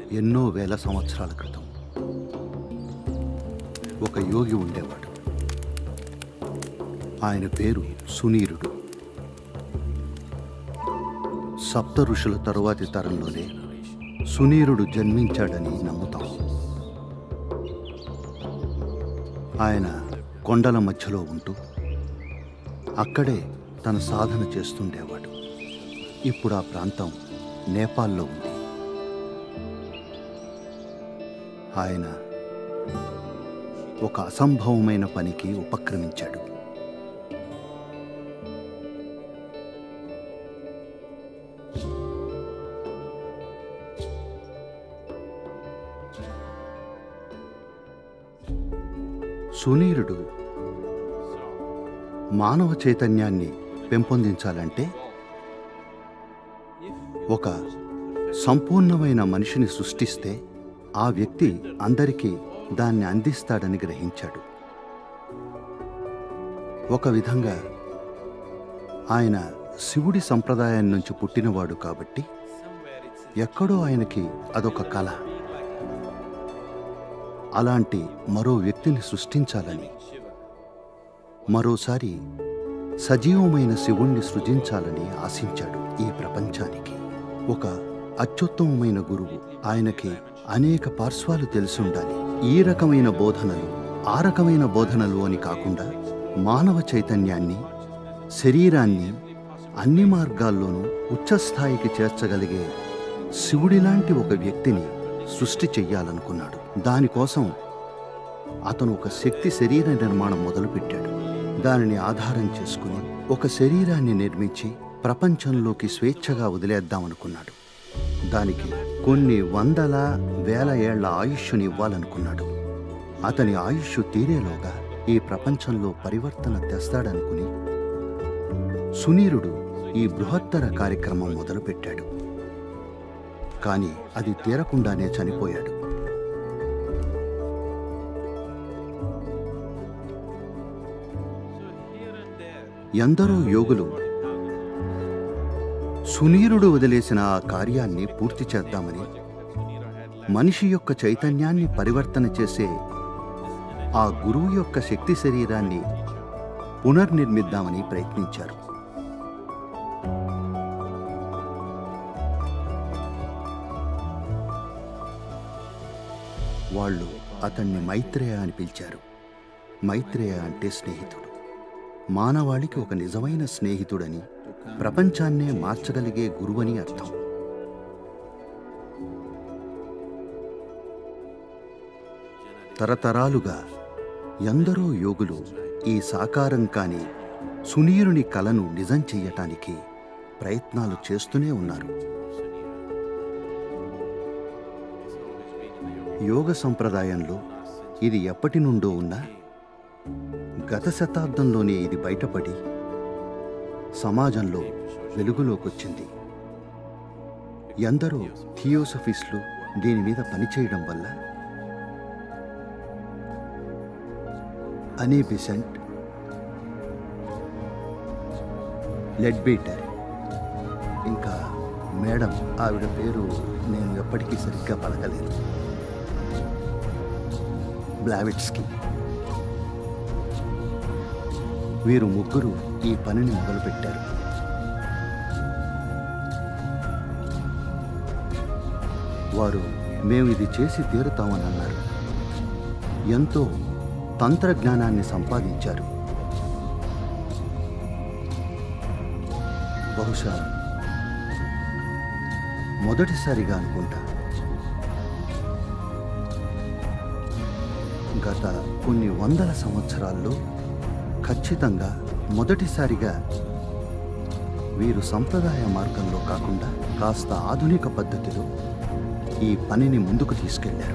ఎన్నో వేల సంవత్సరాల క్రితం ఒక యోగి ఉండేవాడు ఆయన పేరు సునీరుడు సప్త ఋషుల తరువాతి తరంలోనే సునీరుడు జన్మించాడని నమ్ముతాం ఆయన కొండల మధ్యలో ఉంటూ అక్కడే తన సాధన చేస్తుండేవాడు ఇప్పుడు ఆ ప్రాంతం నేపాల్లో ఉంది ఆయన ఒక అసంభవమైన పనికి ఉపక్రమించాడు సునీరుడు మానవ చైతన్యాన్ని పెంపొందించాలంటే ఒక సంపూర్ణమైన మనిషిని సృష్టిస్తే ఆ వ్యక్తి అందరికీ దాన్ని అందిస్తాడని గ్రహించాడు ఒక విధంగా ఆయన శివుడి సంప్రదాయం నుంచి పుట్టినవాడు కాబట్టి ఎక్కడో ఆయనకి అదొక కళ అలాంటి మరో వ్యక్తిని సృష్టించాలని మరోసారి సజీవమైన శివుణ్ణి సృజించాలని ఆశించాడు ఈ ప్రపంచానికి ఒక అత్యుత్తమమైన గురువు ఆయనకి అనేక పార్శ్వాలు తెలిసుండాలి ఈ రకమైన బోధనలు ఆ రకమైన బోధనలు అని కాకుండా మానవ చైతన్యాన్ని శరీరాన్ని అన్ని మార్గాల్లోనూ ఉచ్చస్థాయికి చేర్చగలిగే శివుడిలాంటి ఒక వ్యక్తిని సృష్టి చెయ్యాలనుకున్నాడు దానికోసం అతను ఒక శక్తి శరీర నిర్మాణం మొదలుపెట్టాడు దానిని ఆధారం చేసుకుని ఒక శరీరాన్ని నిర్మించి ప్రపంచంలోకి స్వేచ్ఛగా వదిలేద్దామనుకున్నాడు దానికి కొన్ని వందల వేల ఏళ్ల ఆయుష్ని ఇవ్వాలనుకున్నాడు అతని ఆయుష్ తీరేలోగా ఈ ప్రపంచంలో పరివర్తన తెస్తాడనుకుని సునీరుడు ఈ బృహత్తర కార్యక్రమం మొదలుపెట్టాడు కానీ అది తీరకుండానే చనిపోయాడు ఎందరో యోగులు సునీరుడు వదిలేసిన ఆ కార్యాన్ని పూర్తి చేద్దామని మనిషి యొక్క చైతన్యాన్ని పరివర్తన చేసే ఆ గురువు యొక్క శక్తి శరీరాన్ని పునర్నిర్మిద్దామని ప్రయత్నించారు వాళ్ళు అతన్ని మైత్రేయ అని పిలిచారు మైత్రేయ అంటే స్నేహితుడు మానవాళికి ఒక నిజమైన స్నేహితుడని ప్రపంచాన్నే మార్చగలిగే గురువని అర్థం తరతరాలుగా ఎందరో యోగులు ఈ సాకారం కాని సునీరుని కలను నిజం చెయ్యటానికి ప్రయత్నాలు చేస్తూనే ఉన్నారు యోగ సంప్రదాయంలో ఇది ఎప్పటి నుండో ఉన్నా గత శతాబ్దంలోనే ఇది బయటపడి సమాజంలో వెలుగులోకొచ్చింది ఎందరో థియోసఫిస్టులు దీని మీద పనిచేయడం వల్ల అనీ బిసెంట్ లెడ్బీటర్ ఇంకా మేడం ఆవిడ పేరు నేను ఎప్పటికీ సరిగ్గా పలకలేను బ్లావిట్స్కి వీరు ముగ్గురు ఈ పనిని మొదలుపెట్టారు వారు మేము ఇది చేసి తీరుతామని అన్నారు ఎంతో తంత్రజ్ఞానాన్ని సంపాదించారు బహుశా మొదటిసారిగా అనుకుంటా గత కొన్ని వందల సంవత్సరాల్లో ఖచ్చితంగా మొదటిసారిగా వీరు సంప్రదాయ మార్గంలో కాకుండా కాస్త ఆధునిక పద్ధతిలో ఈ పనిని ముందుకు తీసుకెళ్లారు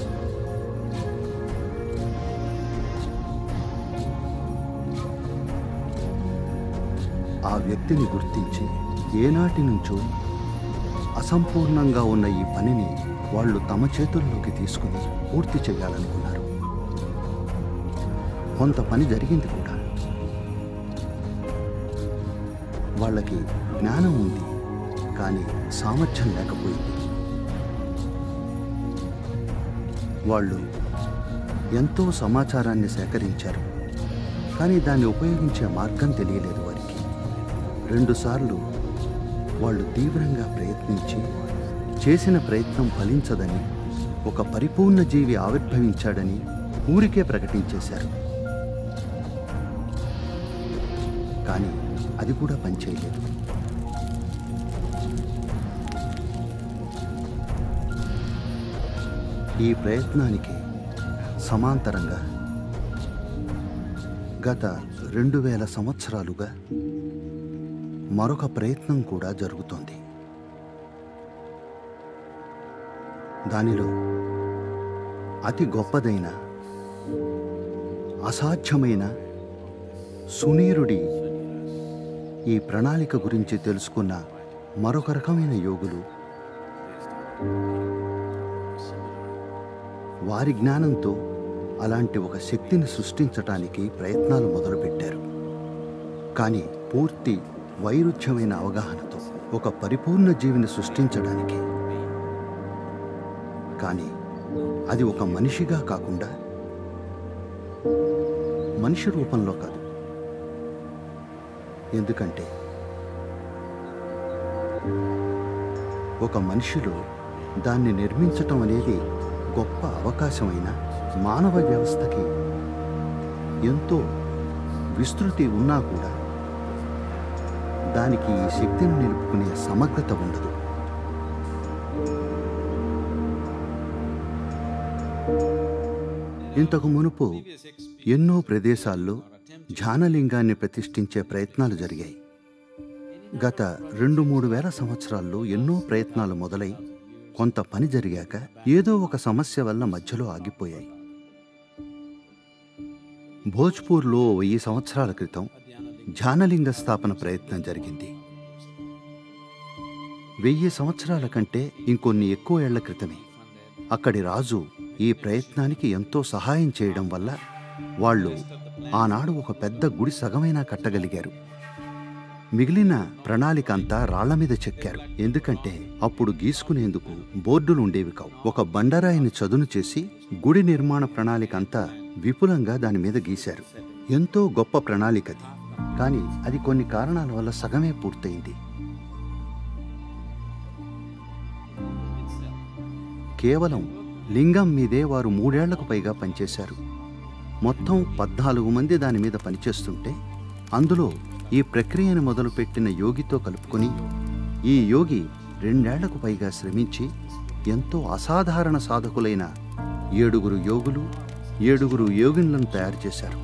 ఆ వ్యక్తిని గుర్తించి ఏనాటి నుంచో అసంపూర్ణంగా ఉన్న ఈ పనిని వాళ్ళు తమ చేతుల్లోకి తీసుకుని పూర్తి చేయాలనుకున్నారు కొంత పని జరిగింది కూడా వాళ్ళకి జ్ఞానం ఉంది కానీ సామర్థ్యం లేకపోయింది వాళ్ళు ఎంతో సమాచారాన్ని సేకరించారు కానీ దాన్ని ఉపయోగించే మార్గం తెలియలేదు వారికి రెండుసార్లు వాళ్ళు తీవ్రంగా ప్రయత్నించి చేసిన ప్రయత్నం ఫలించదని ఒక పరిపూర్ణ జీవి ఆవిర్భవించాడని ఊరికే ప్రకటించేశారు కానీ అది కూడా పనిచేయలేదు ఈ ప్రయత్నానికి సమాంతరంగా గత రెండు వేల సంవత్సరాలుగా మరొక ప్రయత్నం కూడా జరుగుతోంది దానిలో అతి గొప్పదైన అసాధ్యమైన సునీరుడి ఈ ప్రణాళిక గురించి తెలుసుకున్న మరొక రకమైన యోగులు వారి జ్ఞానంతో అలాంటి ఒక శక్తిని సృష్టించటానికి ప్రయత్నాలు మొదలుపెట్టారు కానీ పూర్తి వైరుధ్యమైన అవగాహనతో ఒక పరిపూర్ణ జీవిని సృష్టించడానికి కానీ అది ఒక మనిషిగా కాకుండా మనిషి రూపంలో కాదు ఎందుకంటే ఒక మనిషిలో దాన్ని నిర్మించటం అనేది గొప్ప అవకాశమైన మానవ వ్యవస్థకి ఎంతో విస్తృతి ఉన్నా కూడా దానికి ఈ శక్తిని నిలుపుకునే సమగ్రత ఉండదు ఇంతకు మునుపు ఎన్నో ప్రదేశాల్లో ధ్యానలింగాన్ని ప్రతిష్ఠించే ప్రయత్నాలు జరిగాయి గత రెండు మూడు వేల సంవత్సరాల్లో ఎన్నో ప్రయత్నాలు మొదలై కొంత పని జరిగాక ఏదో ఒక సమస్య వల్ల మధ్యలో ఆగిపోయాయి భోజ్పూర్లో వెయ్యి సంవత్సరాల క్రితం ధ్యానలింగ స్థాపన ప్రయత్నం జరిగింది వెయ్యి సంవత్సరాల కంటే ఇంకొన్ని ఎక్కువ ఏళ్ల క్రితమే అక్కడి రాజు ఈ ప్రయత్నానికి ఎంతో సహాయం చేయడం వల్ల వాళ్ళు ఆనాడు ఒక పెద్ద గుడి సగమైనా కట్టగలిగారు మిగిలిన ప్రణాళిక అంతా రాళ్ల మీద చెక్కారు ఎందుకంటే అప్పుడు గీసుకునేందుకు బోర్డులు ఉండేవి కావు ఒక బండరాయిని చదును చేసి గుడి నిర్మాణ ప్రణాళిక అంతా విపులంగా దాని మీద గీశారు ఎంతో గొప్ప ప్రణాళికది కానీ అది కొన్ని కారణాల వల్ల సగమే పూర్తయింది కేవలం లింగం మీదే వారు మూడేళ్లకు పైగా పనిచేశారు మొత్తం పద్నాలుగు మంది దాని మీద పనిచేస్తుంటే అందులో ఈ ప్రక్రియను మొదలుపెట్టిన యోగితో కలుపుకొని ఈ యోగి రెండేళ్లకు పైగా శ్రమించి ఎంతో అసాధారణ సాధకులైన ఏడుగురు యోగులు ఏడుగురు యోగిన్లను తయారు చేశారు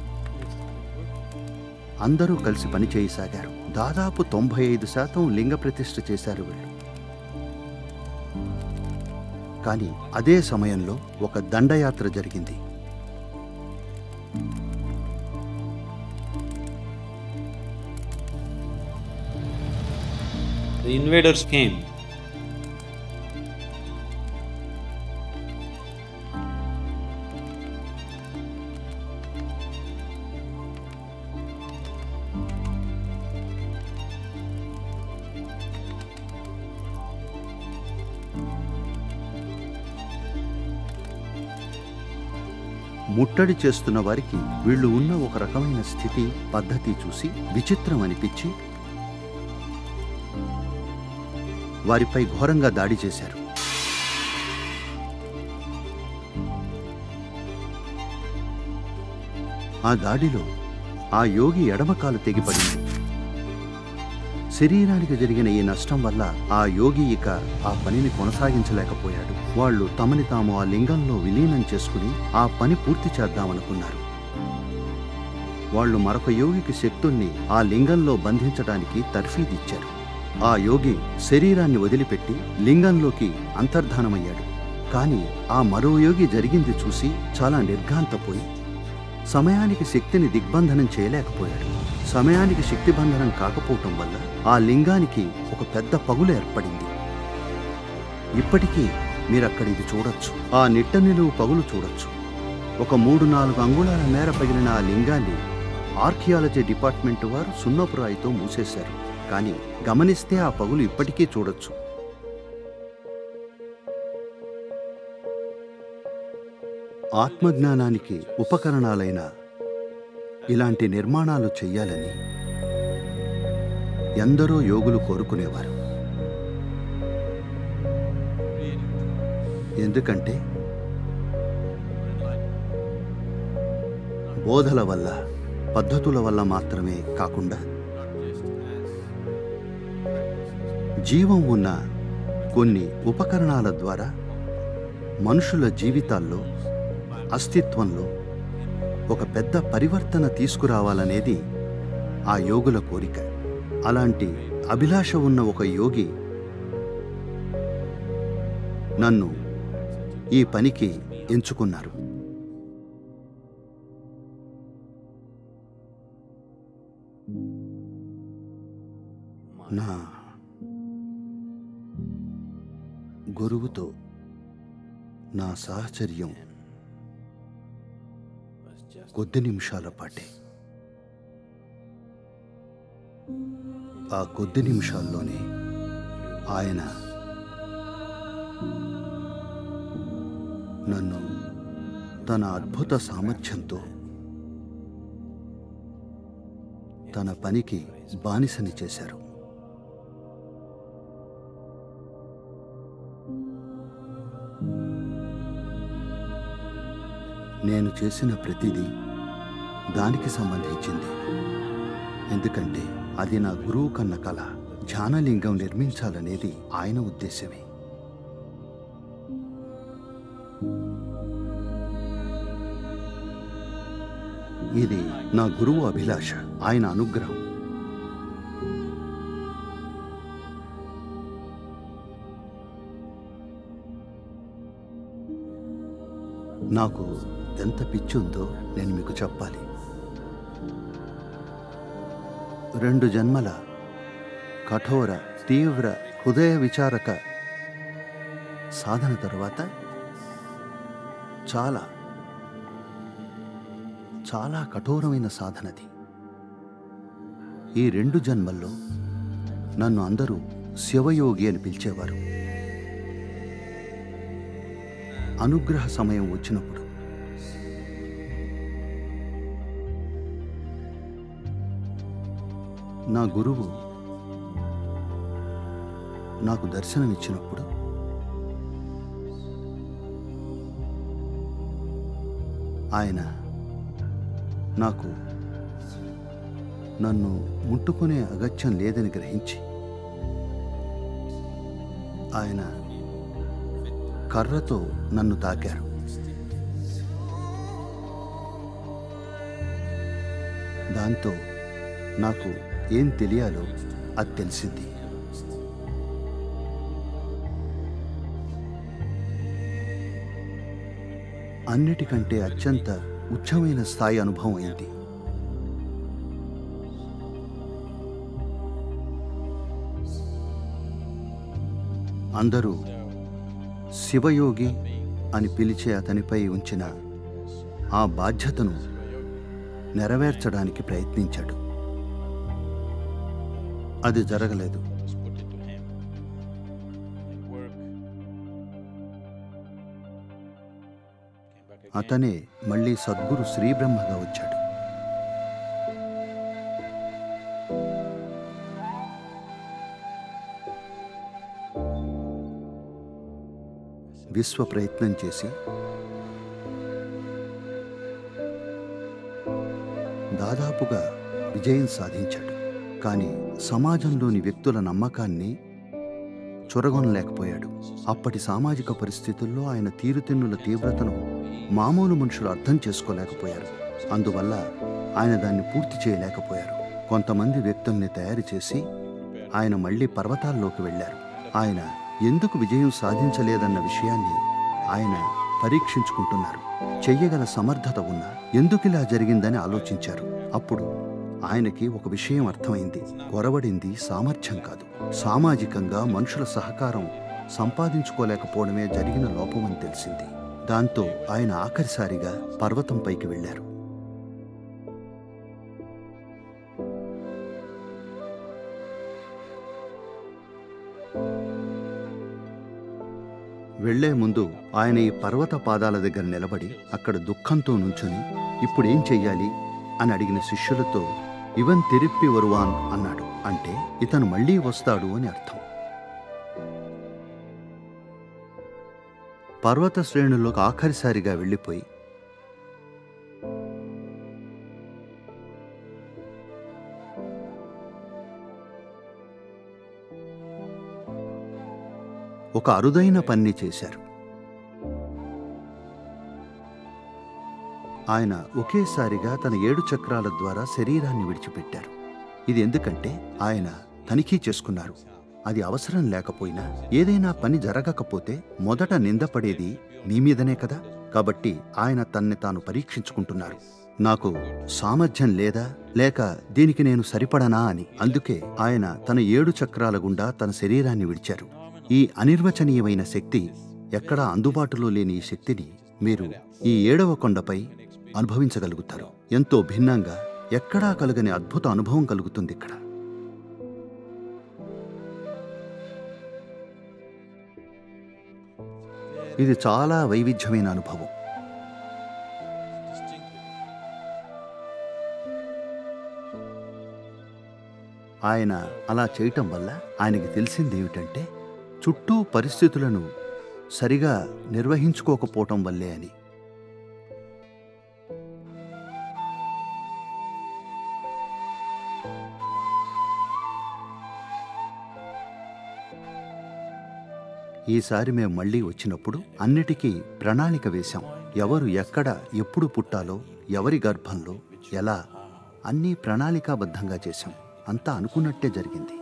అందరూ కలిసి పనిచేయసాగారు దాదాపు తొంభై ఐదు శాతం లింగ ప్రతిష్ఠ చేశారు వీళ్ళు కానీ అదే సమయంలో ఒక దండయాత్ర జరిగింది The invaders came. ముట్టడి చేస్తున్న వారికి వీళ్ళు ఉన్న ఒక రకమైన స్థితి పద్ధతి చూసి విచిత్రం అనిపించి వారిపై ఘోరంగా దాడి చేశారు ఆ దాడిలో ఆ యోగి ఎడమకాలు తెగిపడింది శరీరానికి జరిగిన ఈ నష్టం వల్ల ఆ యోగి ఇక ఆ పనిని కొనసాగించలేకపోయాడు వాళ్ళు తమని తాము ఆ లింగంలో విలీనం చేసుకుని ఆ పని పూర్తి చేద్దామనుకున్నారు వాళ్ళు మరొక యోగికి శక్తుల్ని ఆ లింగంలో బంధించడానికి తర్ఫీదిచ్చారు ఆ యోగి శరీరాన్ని వదిలిపెట్టి లింగంలోకి అంతర్ధానమయ్యాడు కాని ఆ మరో యోగి జరిగింది చూసి చాలా నిర్ఘాంతపోయి సమయానికి శక్తిని దిగ్బంధనం చేయలేకపోయాడు సమయానికి శక్తి బంధనం కాకపోవటం వల్ల ఆ లింగానికి ఒక పెద్ద పగులు ఏర్పడింది ఇప్పటికీ మీరక్కడ ఇది చూడొచ్చు ఆ నిట్ట నిలువు పగులు చూడొచ్చు ఒక మూడు నాలుగు అంగుళాల మేర పగిలిన ఆ లింగాన్ని ఆర్కియాలజీ డిపార్ట్మెంట్ వారు సున్నపు రాయితో మూసేశారు కానీ గమనిస్తే ఆ పగులు ఇప్పటికీ చూడొచ్చు ఆత్మజ్ఞానానికి ఉపకరణాలైన ఇలాంటి నిర్మాణాలు చెయ్యాలని ఎందరో యోగులు కోరుకునేవారు ఎందుకంటే బోధల వల్ల పద్ధతుల వల్ల మాత్రమే కాకుండా జీవం ఉన్న కొన్ని ఉపకరణాల ద్వారా మనుషుల జీవితాల్లో అస్తిత్వంలో ఒక పెద్ద పరివర్తన తీసుకురావాలనేది ఆ యోగుల కోరిక అలాంటి అభిలాష ఉన్న ఒక యోగి నన్ను ఈ పనికి ఎంచుకున్నారు నా గురువుతో నా సాహచర్యం కొద్ది నిమిషాల పాటే ఆ కొద్ది నిమిషాల్లోనే ఆయన నన్ను తన అద్భుత సామర్థ్యంతో తన పనికి బానిసని చేశారు నేను చేసిన ప్రతిదీ దానికి సంబంధించింది ఎందుకంటే అది నా గురువు కన్న కళ ధ్యానలింగం నిర్మించాలనేది ఆయన ఉద్దేశమే ఇది నా గురువు అభిలాష ఆయన అనుగ్రహం నాకు ఎంత పిచ్చి ఉందో నేను మీకు చెప్పాలి రెండు జన్మల కఠోర తీవ్ర హృదయ విచారక సాధన తరువాత చాలా చాలా కఠోరమైన సాధనది ఈ రెండు జన్మల్లో నన్ను అందరూ శివయోగి అని పిలిచేవారు అనుగ్రహ సమయం వచ్చినప్పుడు నా గురువు నాకు దర్శనమిచ్చినప్పుడు ఆయన నాకు నన్ను ముట్టుకునే అగత్యం లేదని గ్రహించి ఆయన కర్రతో నన్ను తాకారు దాంతో నాకు ఏం తెలియాలో అది తెలిసింది అన్నిటికంటే అత్యంత ఉచ్చమైన స్థాయి అనుభవం అయింది అందరూ శివయోగి అని పిలిచే అతనిపై ఉంచిన ఆ బాధ్యతను నెరవేర్చడానికి ప్రయత్నించాడు అది జరగలేదు was put it to him. And work. Came back again. అతనే మళ్ళీ సద్గురు శ్రీబ్రహ్మగా వచ్చాడు విశ్వ ప్రయత్నం చేసి దాదాపుగా విజయం సాధించాడు కానీ సమాజంలోని వ్యక్తుల నమ్మకాన్ని చొరగొనలేకపోయాడు అప్పటి సామాజిక పరిస్థితుల్లో ఆయన తీరుతెన్నుల తీవ్రతను మామూలు మనుషులు అర్థం చేసుకోలేకపోయారు అందువల్ల ఆయన దాన్ని పూర్తి చేయలేకపోయారు కొంతమంది వ్యక్తుల్ని తయారు చేసి ఆయన మళ్ళీ పర్వతాల్లోకి వెళ్ళారు ఆయన ఎందుకు విజయం సాధించలేదన్న విషయాన్ని ఆయన పరీక్షించుకుంటున్నారు చెయ్యగల సమర్థత ఉన్న ఎందుకిలా జరిగిందని ఆలోచించారు అప్పుడు ఆయనకి ఒక విషయం అర్థమైంది కొరవడింది సామర్థ్యం కాదు సామాజికంగా మనుషుల సహకారం సంపాదించుకోలేకపోవడమే జరిగిన లోపమని తెలిసింది దాంతో ఆయన ఆఖరిసారిగా పర్వతం పైకి వెళ్ళారు వెళ్లే ముందు ఆయన ఈ పర్వత పాదాల దగ్గర నిలబడి అక్కడ దుఃఖంతో నుంచుని ఇప్పుడేం చెయ్యాలి అని అడిగిన శిష్యులతో ఇవన్ తిరిప్పి వరువాన్ అన్నాడు అంటే ఇతను మళ్ళీ వస్తాడు అని అర్థం పర్వత శ్రేణుల్లోకి ఆఖరిసారిగా వెళ్ళిపోయి ఒక అరుదైన పని చేశారు ఆయన ఒకేసారిగా తన ఏడు చక్రాల ద్వారా శరీరాన్ని విడిచిపెట్టారు ఇది ఎందుకంటే ఆయన తనిఖీ చేసుకున్నారు అది అవసరం లేకపోయినా ఏదైనా పని జరగకపోతే మొదట నిందపడేది మీ మీదనే కదా కాబట్టి ఆయన తన్ని తాను పరీక్షించుకుంటున్నారు నాకు సామర్థ్యం లేదా లేక దీనికి నేను సరిపడనా అని అందుకే ఆయన తన ఏడు చక్రాల గుండా తన శరీరాన్ని విడిచారు ఈ అనిర్వచనీయమైన శక్తి ఎక్కడా అందుబాటులో లేని ఈ శక్తిని మీరు ఈ ఏడవ కొండపై అనుభవించగలుగుతారు ఎంతో భిన్నంగా ఎక్కడా కలుగని అద్భుత అనుభవం కలుగుతుంది ఇక్కడ ఇది చాలా వైవిధ్యమైన అనుభవం ఆయన అలా చేయటం వల్ల ఆయనకి తెలిసింది ఏమిటంటే చుట్టూ పరిస్థితులను సరిగా నిర్వహించుకోకపోవటం వల్లే అని ఈసారి మేము మళ్ళీ వచ్చినప్పుడు అన్నిటికీ ప్రణాళిక వేశాం ఎవరు ఎక్కడ ఎప్పుడు పుట్టాలో ఎవరి గర్భంలో ఎలా అన్నీ ప్రణాళికాబద్ధంగా చేశాం అంతా అనుకున్నట్టే జరిగింది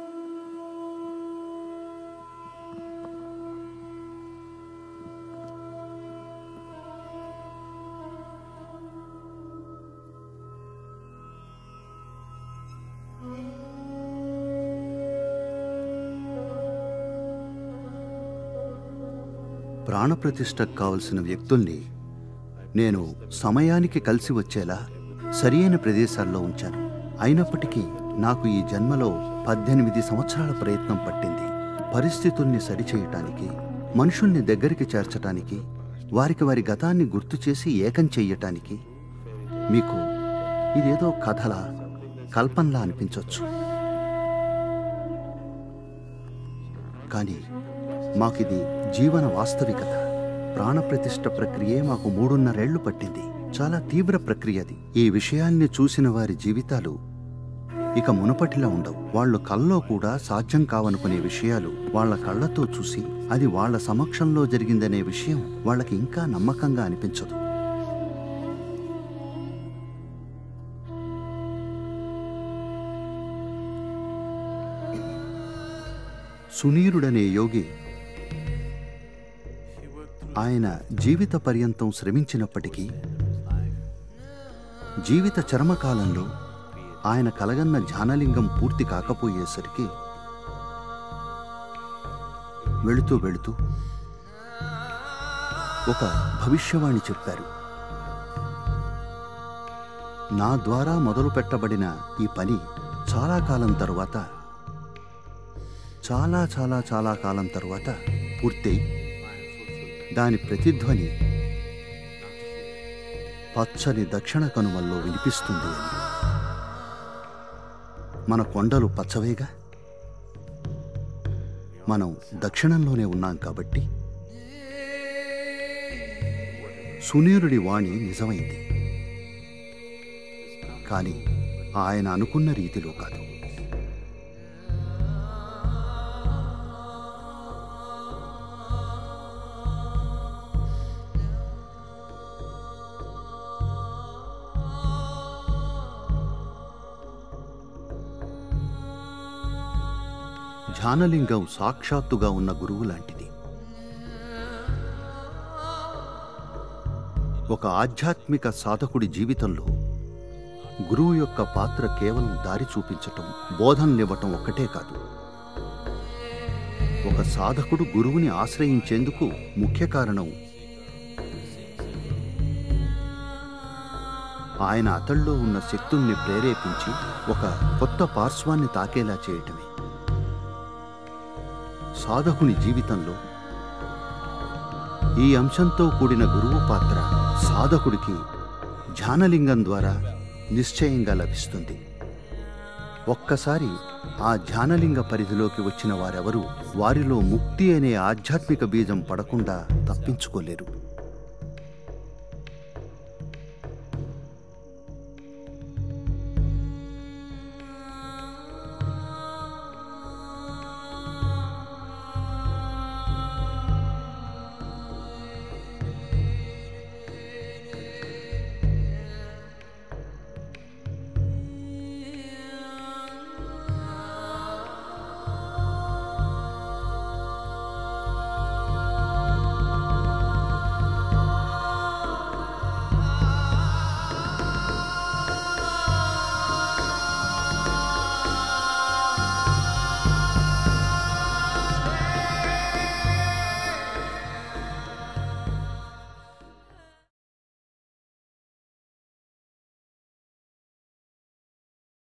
ప్రాణప్రతిష్టకు కావలసిన వ్యక్తుల్ని నేను సమయానికి కలిసి వచ్చేలా సరియైన ప్రదేశాల్లో ఉంచాను అయినప్పటికీ నాకు ఈ జన్మలో పద్దెనిమిది సంవత్సరాల ప్రయత్నం పట్టింది పరిస్థితుల్ని సరిచేయటానికి మనుషుల్ని దగ్గరికి చేర్చటానికి వారికి వారి గతాన్ని గుర్తు చేసి ఏకం చెయ్యటానికి మీకు ఇదేదో కథలా కల్పనలా అనిపించవచ్చు కానీ మాకిది జీవన వాస్తవికత ప్రాణప్రతిష్ఠ ప్రక్రియే మాకు మూడున్నరేళ్లు పట్టింది చాలా తీవ్ర ప్రక్రియ అది ఈ విషయాల్ని చూసిన వారి జీవితాలు ఇక మునుపటిలా ఉండవు వాళ్ళు కల్లో కూడా సాధ్యం కావనుకునే విషయాలు వాళ్ళ కళ్ళతో చూసి అది వాళ్ళ సమక్షంలో జరిగిందనే విషయం వాళ్ళకి ఇంకా నమ్మకంగా అనిపించదు సునీరుడనే యోగి ఆయన జీవిత పర్యంతం శ్రమించినప్పటికీ జీవిత చరమకాలంలో ఆయన కలగన్న ధ్యానలింగం పూర్తి కాకపోయేసరికి వెళుతూ వెళుతూ ఒక భవిష్యవాణి చెప్పారు నా ద్వారా మొదలు పెట్టబడిన ఈ పని చాలా కాలం తరువాత చాలా చాలా చాలా కాలం తరువాత పూర్తయి దాని ప్రతిధ్వని పచ్చని దక్షిణ కనుమల్లో వినిపిస్తుంది అని మన కొండలు పచ్చవేగా మనం దక్షిణంలోనే ఉన్నాం కాబట్టి సునీరుడి వాణి నిజమైంది కానీ ఆయన అనుకున్న రీతిలో కాదు ధ్యానలింగం సాక్షాత్తుగా ఉన్న గురువు లాంటిది ఒక ఆధ్యాత్మిక సాధకుడి జీవితంలో గురువు యొక్క పాత్ర కేవలం దారి చూపించటం బోధనలివ్వటం ఒక్కటే కాదు ఒక సాధకుడు గురువుని ఆశ్రయించేందుకు ముఖ్య కారణం ఆయన అతళ్ళలో ఉన్న శక్తుల్ని ప్రేరేపించి ఒక కొత్త పార్శ్వాన్ని తాకేలా చేయటమే సాధకుని జీవితంలో ఈ అంశంతో కూడిన గురువు పాత్ర సాధకుడికి ధ్యానలింగం ద్వారా నిశ్చయంగా లభిస్తుంది ఒక్కసారి ఆ ధ్యానలింగ పరిధిలోకి వచ్చిన వారెవరూ వారిలో ముక్తి అనే ఆధ్యాత్మిక బీజం పడకుండా తప్పించుకోలేరు